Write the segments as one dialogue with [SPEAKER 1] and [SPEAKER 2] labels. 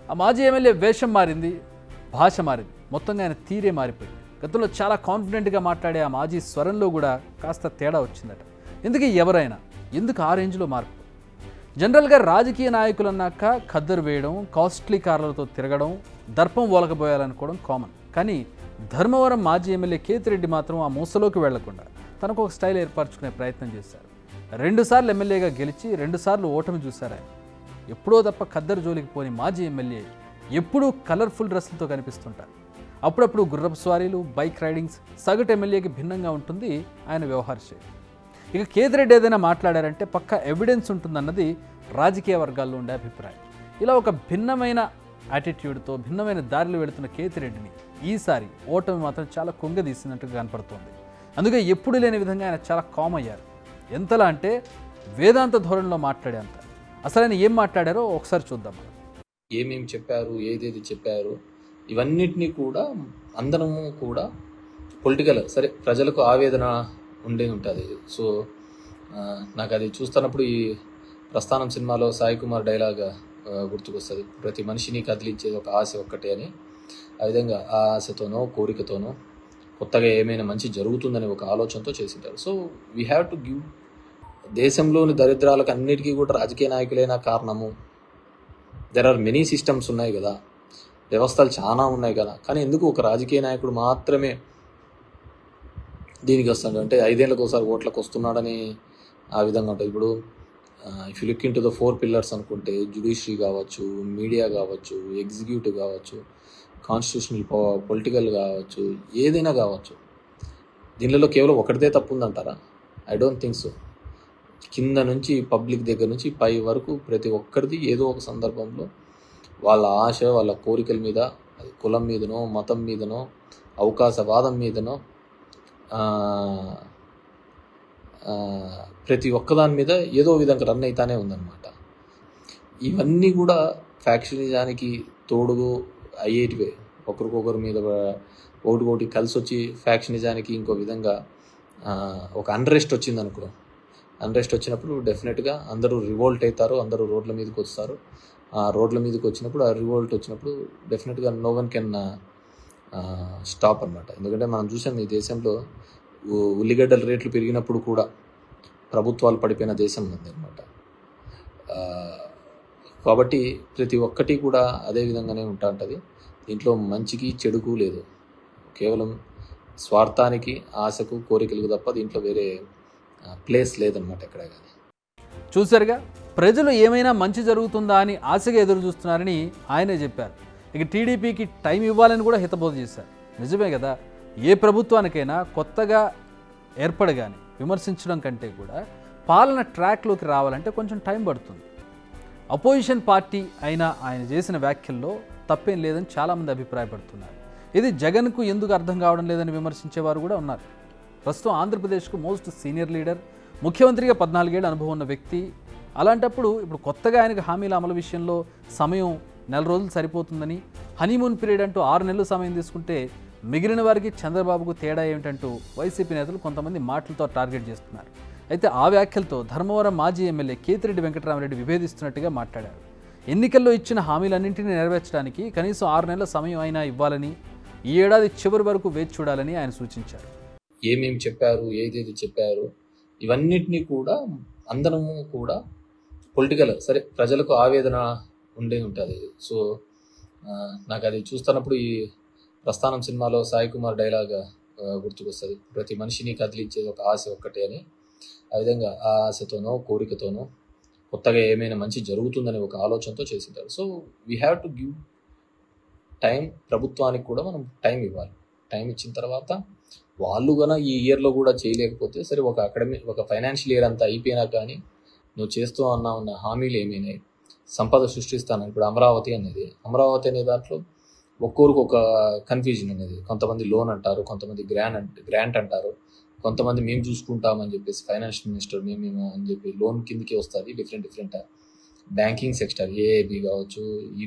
[SPEAKER 1] ఆ మాజీ ఎమ్మెల్యే వేషం మారింది భాష మారింది మొత్తంగా ఆయన తీరే మారిపోయింది గతంలో చాలా కాన్ఫిడెంట్గా మాట్లాడే ఆ మాజీ స్వరంలో కూడా కాస్త తేడా వచ్చిందట ఎందుకు ఎవరైనా ఎందుకు ఆ రేంజ్లో మార్పు జనరల్గా రాజకీయ నాయకులు అన్నాక ఖద్దరు వేయడం కాస్ట్లీ కార్లతో తిరగడం దర్పం ఓలకపోయాలనుకోవడం కామన్ కానీ ధర్మవరం మాజీ ఎమ్మెల్యే కేతిరెడ్డి మాత్రం ఆ మూసలోకి వెళ్లకుండా తనకు ఒక స్టైల్ ఏర్పరచుకునే ప్రయత్నం చేశారు రెండుసార్లు ఎమ్మెల్యేగా గెలిచి రెండుసార్లు ఓటమి చూశారు ఆయన ఎప్పుడో తప్ప ఖద్దరు జోలికి పోని మాజీ ఎమ్మెల్యే ఎప్పుడూ కలర్ఫుల్ డ్రెస్సులతో కనిపిస్తుంటారు అప్పుడప్పుడు గుర్రపు స్వారీలు బైక్ రైడింగ్స్ సగటు ఎమ్మెల్యేకి భిన్నంగా ఉంటుంది ఆయన వ్యవహార శైలి ఇక కేతిరెడ్డి ఏదైనా మాట్లాడారంటే పక్క ఎవిడెన్స్ ఉంటుందన్నది రాజకీయ వర్గాల్లో ఉండే అభిప్రాయం ఇలా ఒక భిన్నమైన యాటిట్యూడ్తో భిన్నమైన దారిలో వెళుతున్న కేతిరెడ్డిని ఈసారి ఓటమి మాత్రం చాలా కుంగదీసినట్టుగా కనపడుతోంది అందుకే ఎప్పుడు లేని విధంగా ఆయన చాలా కామ్ అయ్యారు ఎంతలా అంటే వేదాంత ధోరణిలో మాట్లాడేంత అసలు ఆయన ఏం మాట్లాడారో ఒకసారి చూద్దాం మనం
[SPEAKER 2] ఏమేమి చెప్పారు ఏదేది చెప్పారు ఇవన్నిటినీ కూడా అందరము కూడా పొలిటికల్ సరే ప్రజలకు ఆవేదన ఉండే ఉంటుంది సో ఆ, నాకు అది చూస్తున్నప్పుడు ఈ ప్రస్థానం సినిమాలో సాయి కుమార్ డైలాగ్ ఆ, గుర్తుకొస్తుంది ప్రతి మనిషిని కదిలించేది ఒక ఆశ ఒక్కటే అని ఆ విధంగా ఆ ఆశతోనో కోరికతోనో కొత్తగా ఏమైనా మంచి జరుగుతుందని ఒక ఆలోచనతో చేసింటారు so we have to give దేశంలోని దరిద్రాలకు అన్నిటికీ కూడా రాజకీయ నాయకులైన కారణము దెర్ ఆర్ మెనీ సిస్టమ్స్ ఉన్నాయి కదా వ్యవస్థలు చాలా ఉన్నాయి కదా కానీ ఎందుకు ఒక రాజకీయ నాయకుడు మాత్రమే దీనికి వస్తాడు అంటే ఐదేళ్ళకి ఒకసారి ఓట్లకు వస్తున్నాడని ఆ విధంగా ఉంటుంది ఇప్పుడు if you look into the four pillars అనుకుంటే జుడిషియరీ కావచ్చు మీడియా కావచ్చు ఎగ్జిక్యూటివ్ కావచ్చు కాన్స్టిట్యూషనల్ పొలిటికల్ కావచ్చు ఏదైనా కావచ్చు దీనిలో కేవలం ఒకటిదే తప్పు ఉందంటారా ఐ డోంట్ థింక్ సో కింద నుంచి పబ్లిక్ దగ్గర నుంచి పై వరకు ప్రతి ఒక్కరిది ఏదో ఒక సందర్భంలో వాళ్ళ ఆశ వాళ్ళ కోరికల మీద అది కులం మీదనో మతం మీదనో అవకాశవాదం మీదనో ఆ, ఆ, ప్రతి ఒక్కదాని మీద ఏదో విధంగా రన్ అవుతానే ఉందన్నమాట ఇవన్నీ కూడా ఫ్యాక్షనిజానికి తోడుగు అయ్యేటివే ఒకరికొకరి మీద ఒకటికొకటి కలిసి వచ్చి ఫ్యాక్షనిజానికి ఇంకో విధంగా ఆ, ఒక అన్రెస్ట్ వచ్చింది అనుకో అన్రెస్ట్ వచ్చినప్పుడు డెఫినెట్గా అందరూ రివోల్ట్ అవుతారు అందరూ రోడ్ల మీదకి వస్తారు ఆ రోడ్ల మీదకి వచ్చినప్పుడు ఆ రివోల్ట్ వచ్చినప్పుడు డెఫినెట్గా నో వన్ కెన్ స్టాప్ అన్నమాట ఎందుకంటే మనం చూసాం ఈ దేశంలో ఉ- ఉల్లిగడ్డల రేట్లు పెరిగినప్పుడు కూడా ప్రభుత్వాలు పడిపోయిన దేశం ఉంది అనమాట కాబట్టి ప్రతి ఒక్కటి కూడా అదే విధంగానే ఉంటా ఉంటుంది దీంట్లో మంచికి చెడుకు లేదు కేవలం స్వార్థానికి ఆశకు కోరికలకు తప్ప దీంట్లో వేరే ప్లేస్ లేదనమాట ఎక్కడ కానీ
[SPEAKER 1] చూశారుగా ప్రజలు ఏమైనా మంచి జరుగుతుందా అని ఆశగా ఎదురు చూస్తున్నారని ఆయనే చెప్పారు ఇక టీడీపీకి టైం ఇవ్వాలని కూడా హితబోధ చేశారు నిజమే కదా ఏ ప్రభుత్వానికైనా కొత్తగా ఏర్పడగానే విమర్శించడం కంటే కూడా పాలన ట్రాక్లోకి రావాలంటే కొంచెం టైం పడుతుంది అపోజిషన్ పార్టీ అయినా ఆయన చేసిన వ్యాఖ్యల్లో తప్పేం లేదని చాలామంది అభిప్రాయపడుతున్నారు ఇది జగన్కు ఎందుకు అర్థం కావడం లేదని విమర్శించేవారు కూడా ఉన్నారు ప్రస్తుతం ఆంధ్రప్రదేశ్కు మోస్ట్ సీనియర్ లీడర్ ముఖ్యమంత్రిగా పద్నాలుగేళ్ల అనుభవం ఉన్న వ్యక్తి అలాంటప్పుడు ఇప్పుడు కొత్తగా ఆయనకు హామీల అమలు విషయంలో సమయం నెల రోజులు సరిపోతుందని హనీమూన్ పీరియడ్ అంటూ ఆరు నెలలు సమయం తీసుకుంటే మిగిలిన వారికి చంద్రబాబుకు తేడా ఏమిటంటూ వైసీపీ నేతలు కొంతమంది మాటలతో టార్గెట్ చేస్తున్నారు అయితే ఆ వ్యాఖ్యలతో ధర్మవరం మాజీ ఎమ్మెల్యే కేతిరెడ్డి వెంకటరామరెడ్డి విభేదిస్తున్నట్టుగా మాట్లాడారు ఎన్నికల్లో ఇచ్చిన హామీలన్నింటినీ నెరవేర్చడానికి కనీసం ఆరు నెలల సమయం అయినా ఇవ్వాలని ఈ ఏడాది చివరి వరకు వేచి చూడాలని ఆయన సూచించారు
[SPEAKER 2] ఏమేమి చెప్పారు ఏదేది చెప్పారు ఇవన్నిటినీ కూడా అందరము కూడా పొలిటికల్ సరే ప్రజలకు ఆవేదన ఉండే ఉంటుంది సో ఆ, నాకు అది చూస్తున్నప్పుడు ఈ ప్రస్థానం సినిమాలో సాయి కుమార్ డైలాగ్ ఆ, గుర్తుకొస్తుంది ప్రతి మనిషిని కదిలించేది ఒక ఆశ ఒక్కటే అని ఆ విధంగా ఆ ఆశతోనో కోరికతోనో కొత్తగా ఏమైనా మంచి జరుగుతుందని ఒక ఆలోచనతో చేసింటారు so we have to give time ప్రభుత్వానికి కూడా మనం టైం ఇవ్వాలి టైం ఇచ్చిన తర్వాత వాళ్ళు గన ఈ ఇయర్లో కూడా చేయలేకపోతే సరే ఒక అకాడమీ ఒక ఫైనాన్షియల్ ఇయర్ అంతా అయిపోయినా కానీ నువ్వు చేస్తూ అన్నా ఉన్న హామీలు ఏమైనాయి సంపద సృష్టిస్తాను ఇప్పుడు అమరావతి అనేది అమరావతి అనే దాంట్లో ఒక్కొరికి ఒక కన్ఫ్యూజన్ అనేది కొంతమంది లోన్ అంటారు కొంతమంది గ్రాంట్ అంట గ్రాంట్ అంటారు కొంతమంది మేము చూసుకుంటామని చెప్పేసి ఫైనాన్షియల్ మినిస్టర్ మేము మేము అని చెప్పి లోన్ కిందకి వస్తుంది different different banking sector AAB కావచ్చు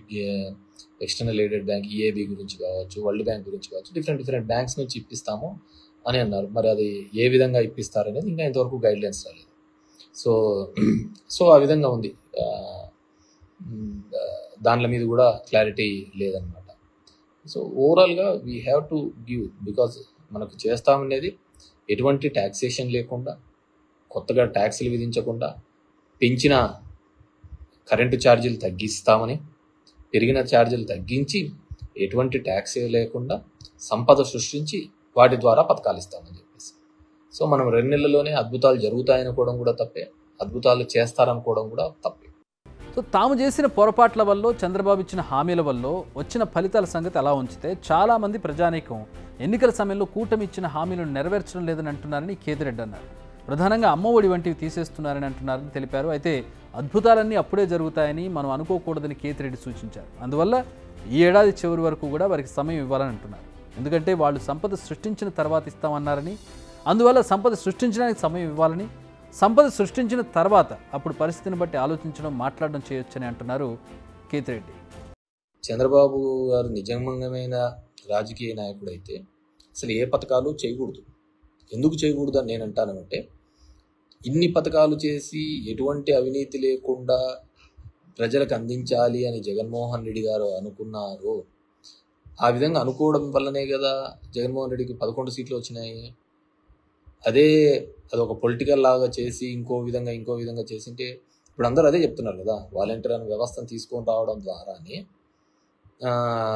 [SPEAKER 2] ఎక్స్టర్నల్ ఎయిడెడ్ బ్యాంక్ ఈఏబి గురించి కావచ్చు వరల్డ్ బ్యాంక్ గురించి కావచ్చు డిఫరెంట్ డిఫరెంట్ బ్యాంక్స్ నుంచి ఇప్పిస్తాము అని అన్నారు మరి అది ఏ విధంగా ఇప్పిస్తారు అనేది ఇంకా ఇంతవరకు గైడ్ లైన్స్ రాలేదు సో సో ఆ విధంగా ఉంది దానిల మీద కూడా క్లారిటీ లేదనమాట సో ఓవరాల్గా we have to give because మనకు చేస్తామనేది ఎటువంటి ట్యాక్సేషన్ లేకుండా కొత్తగా ట్యాక్స్లు విధించకుండా పెంచిన కరెంటు ఛార్జీలు తగ్గిస్తామని పెరిగిన ఛార్జీలు తగ్గించి ఎటువంటి ట్యాక్స్ లేకుండా సంపద సృష్టించి వాటి ద్వారా పథకాలు ఇస్తామని చెప్పేసి సో మనం రెండు నెలల్లోనే అద్భుతాలు జరుగుతాయనుకోవడం కూడా తప్పే అద్భుతాలు చేస్తారనుకోవడం కూడా తప్పే
[SPEAKER 1] సో తాము చేసిన పొరపాట్ల వల్ల చంద్రబాబు ఇచ్చిన హామీల వల్ల వచ్చిన ఫలితాల సంగతి అలా ఉంచితే చాలామంది ప్రజానీకం ఎన్నికల సమయంలో కూటమి ఇచ్చిన హామీలను నెరవేర్చడం లేదని అంటున్నారని కేతిరెడ్డి అన్నారు ప్రధానంగా అమ్మఒడి వంటివి తీసేస్తున్నారని అంటున్నారని తెలిపారు అయితే అద్భుతాలన్నీ అప్పుడే జరుగుతాయని మనం అనుకోకూడదని కేతిరెడ్డి సూచించారు అందువల్ల ఈ ఏడాది చివరి వరకు కూడా వారికి సమయం ఇవ్వాలని అంటున్నారు ఎందుకంటే వాళ్ళు సంపద సృష్టించిన తర్వాత ఇస్తామన్నారని అందువల్ల సంపద సృష్టించడానికి సమయం ఇవ్వాలని సంపద సృష్టించిన తర్వాత అప్పుడు పరిస్థితిని బట్టి ఆలోచించడం మాట్లాడడం చేయొచ్చని అంటున్నారు కేతిరెడ్డి
[SPEAKER 2] చంద్రబాబు గారు నిజమైన రాజకీయ నాయకుడు అయితే అసలు ఏ పథకాలు చేయకూడదు ఎందుకు చేయకూడదు అని నేను అంటానంటే ఇన్ని పథకాలు చేసి ఎటువంటి అవినీతి లేకుండా ప్రజలకు అందించాలి అని జగన్మోహన్ రెడ్డి గారు అనుకున్నారు ఆ విధంగా అనుకోవడం వల్లనే కదా జగన్మోహన్ రెడ్డికి పదకొండు సీట్లు వచ్చినాయి అదే అది ఒక పొలిటికల్ లాగా చేసి ఇంకో విధంగా ఇంకో విధంగా చేసింటే ఇప్పుడు అందరూ అదే చెప్తున్నారు కదా వాలంటీర్ అనే వ్యవస్థను తీసుకొని రావడం ద్వారానే ఆ,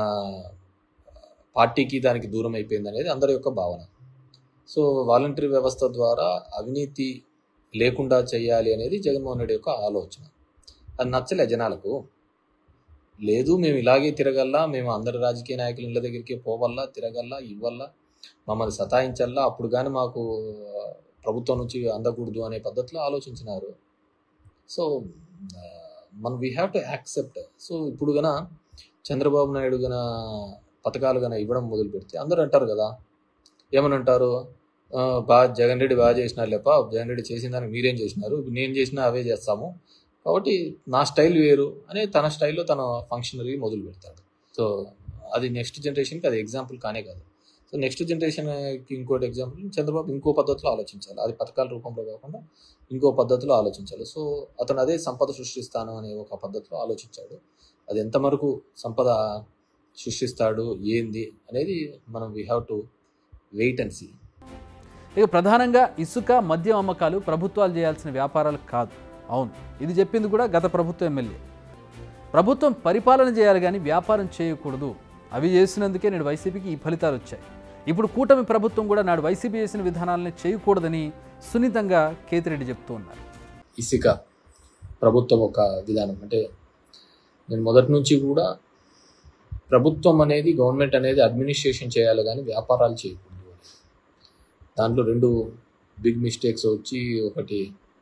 [SPEAKER 2] పార్టీకి దానికి దూరం అయిపోయింది అనేది అందరి యొక్క భావన సో వాలంటరీ వ్యవస్థ ద్వారా అవినీతి లేకుండా చేయాలి అనేది జగన్మోహన్ రెడ్డి యొక్క ఆలోచన అది నచ్చలే జనాలకు లేదు మేము ఇలాగే తిరగల్లా మేము అందరి రాజకీయ నాయకుల ఇళ్ళ దగ్గరికి పోవల్లా తిరగల్లా ఇవ్వల్లా మమ్మల్ని సతాయించల్లా అప్పుడు కానీ మాకు ప్రభుత్వం నుంచి అందకూడదు అనే పద్ధతిలో ఆలోచించినారు సో ఆ, మనం we have to accept so ఇప్పుడు గన చంద్రబాబు నాయుడు గన పథకాలు గన ఇవ్వడం మొదలు పెడితే అందరూ అంటారు కదా ఏమని అంటారు "ఆ, బాగా జగన్ రెడ్డి బాగా చేసినారు లేప జగన్ రెడ్డి చేసిన దానికి మీరేం చేసినారు ఇప్పుడు నేను చేసినా అవే చేస్తాము కాబట్టి నా స్టైల్ వేరు అనే తన స్టైల్లో తన ఫంక్షనరీ మొదలు పెడతాడు సో అది నెక్స్ట్ జనరేషన్కి అది ఎగ్జాంపుల్ కానే కాదు సో నెక్స్ట్ జనరేషన్కి ఇంకోటి ఎగ్జాంపుల్ చంద్రబాబు ఇంకో పద్ధతిలో ఆలోచించాలి అది పథకాల రూపంలో కాకుండా ఇంకో పద్ధతిలో ఆలోచించాలి సో అతను అదే సంపద సృష్టిస్తాను అనే ఒక పద్ధతిలో ఆలోచించాడు అది ఎంతవరకు సంపద సృష్టిస్తాడు ఏంది అనేది మనం we have to wait and see
[SPEAKER 1] ఇక ప్రధానంగా ఇసుక మద్యం అమ్మకాలు ప్రభుత్వాలు చేయాల్సిన వ్యాపారాలు కాదు అవును ఇది చెప్పింది కూడా గత ప్రభుత్వ ఎమ్మెల్యే ప్రభుత్వం పరిపాలన చేయాలి కానీ వ్యాపారం చేయకూడదు అవి చేసినందుకే నేడు వైసీపీకి ఈ ఫలితాలు వచ్చాయి ఇప్పుడు కూటమి ప్రభుత్వం కూడా నాడు వైసీపీ చేసిన విధానాలని చేయకూడదని సున్నితంగా కేతిరెడ్డి చెప్తూ ఉన్నారు
[SPEAKER 2] ఇసుక ప్రభుత్వం ఒక విధానం అంటే నేను మొదటి నుంచి కూడా ప్రభుత్వం అనేది గవర్నమెంట్ అనేది అడ్మినిస్ట్రేషన్ చేయాలి కానీ వ్యాపారాలు చేయకూడదు దాంట్లో రెండు బిగ్ మిస్టేక్స్ వచ్చి ఒకటి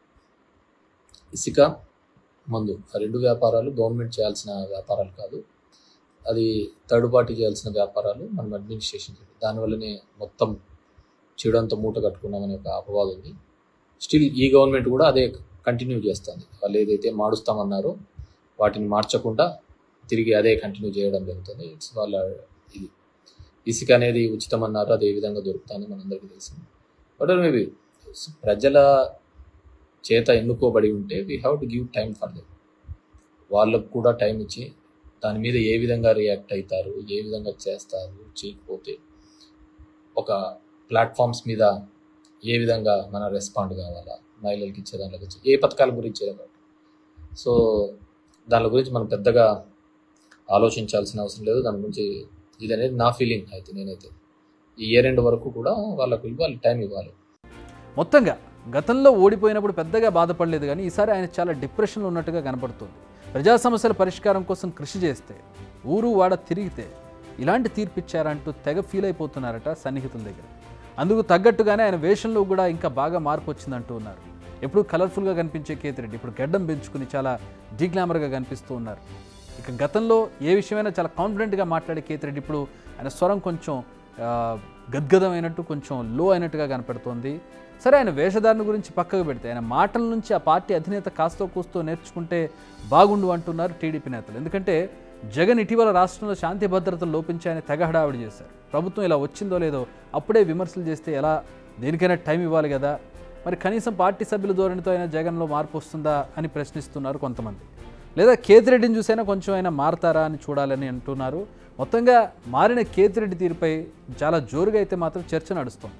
[SPEAKER 2] ఇసుక మందు ఆ రెండు వ్యాపారాలు గవర్నమెంట్ చేయాల్సిన వ్యాపారాలు కాదు అది థర్డ్ పార్టీ చేయాల్సిన వ్యాపారాలు మనం అడ్మినిస్ట్రేషన్ చేయాలి దానివల్లనే మొత్తం చెడంతా మూట కట్టుకున్నామనే ఒక అపవాదం ఉంది స్టిల్ ఈ గవర్నమెంట్ కూడా అదే కంటిన్యూ చేస్తుంది వాళ్ళు ఏదైతే మారుస్తామన్నారో వాటిని మార్చకుండా తిరిగి అదే కంటిన్యూ చేయడం జరుగుతుంది ఇట్స్ వాళ్ళ ఇది ఇసుక అనేది ఉచితం అన్నారు అదే విధంగా దొరుకుతుంది మనందరికీ తెలిసింది బట్ మేబీ ప్రజల చేత ఎన్నుకోబడి ఉంటే we have to give time for them వాళ్ళకు కూడా టైం ఇచ్చి దాని మీద ఏ విధంగా రియాక్ట్ అవుతారు ఏ విధంగా చేస్తారు చేయకపోతే ఒక ప్లాట్ఫామ్స్ మీద ఏ విధంగా మన రెస్పాండ్ కావాలా మహిళలకి ఇచ్చే దాని గురించి ఏ పథకాల గురించి కాబట్టి సో దాని గురించి మనం పెద్దగా ఆలోచించాల్సిన అవసరం లేదు దాని గురించి ఇది అనేది నా ఫీలింగ్ అయితే నేనైతే ఈ ఇయర్ ఎండ్ వరకు కూడా వాళ్ళకు ఇవ్వాలి టైం ఇవ్వాలి
[SPEAKER 1] మొత్తంగా గతంలో ఓడిపోయినప్పుడు పెద్దగా బాధపడలేదు కానీ ఈసారి ఆయన చాలా డిప్రెషన్లో ఉన్నట్టుగా కనపడుతుంది ప్రజా సమస్యల పరిష్కారం కోసం కృషి చేస్తే ఊరు వాడ తిరిగితే ఇలాంటి తీర్పిచ్చారంటూ తెగ ఫీల్ అయిపోతున్నారట సన్నిహితుల దగ్గర అందుకు తగ్గట్టుగానే ఆయన వేషంలో కూడా ఇంకా బాగా మార్పు వచ్చిందంటూ ఉన్నారు ఎప్పుడు కలర్ఫుల్గా కనిపించే కేతిరెడ్డి ఇప్పుడు గడ్డం పెంచుకుని చాలా డీగ్లామర్గా కనిపిస్తూ ఉన్నారు ఇక గతంలో ఏ విషయమైనా చాలా కాన్ఫిడెంట్గా మాట్లాడే కేతిరెడ్డి ఇప్పుడు ఆయన స్వరం కొంచెం ఆ, గద్గదమైనట్టు కొంచెం లో అయినట్టుగా కనపడుతోంది సరే ఆయన వేషధారణ గురించి పక్కకు పెడితే ఆయన మాటల నుంచి ఆ పార్టీ అధినేత కాస్తో కూస్తో నేర్చుకుంటే బాగుండు అంటున్నారు టీడీపీ నేతలు ఎందుకంటే జగన్ ఇటీవల రాష్ట్రంలో శాంతి భద్రతలు లోపించాయని తెగ హడావిడి చేశారు ప్రభుత్వం ఇలా వచ్చిందో లేదో అప్పుడే విమర్శలు చేస్తే ఎలా దేనికైనా టైం ఇవ్వాలి కదా మరి కనీసం పార్టీ సభ్యుల ధోరణితో అయినా జగన్లో మార్పు వస్తుందా అని ప్రశ్నిస్తున్నారు కొంతమంది లేదా కేతిరెడ్డిని చూసైనా కొంచెం అయినా మారతారా అని చూడాలని అంటున్నారు మొత్తంగా మారిన కేతిరెడ్డి తీరుపై చాలా జోరుగా అయితే మాత్రం చర్చ నడుస్తోంది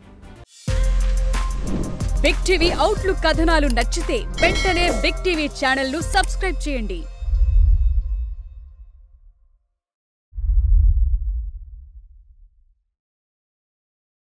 [SPEAKER 3] బిగ్ టీవీ అవుట్లుక్ కథనాలు నచ్చితే వెంటనే బిగ్ టీవీ ఛానల్ ను సబ్స్క్రైబ్ చేయండి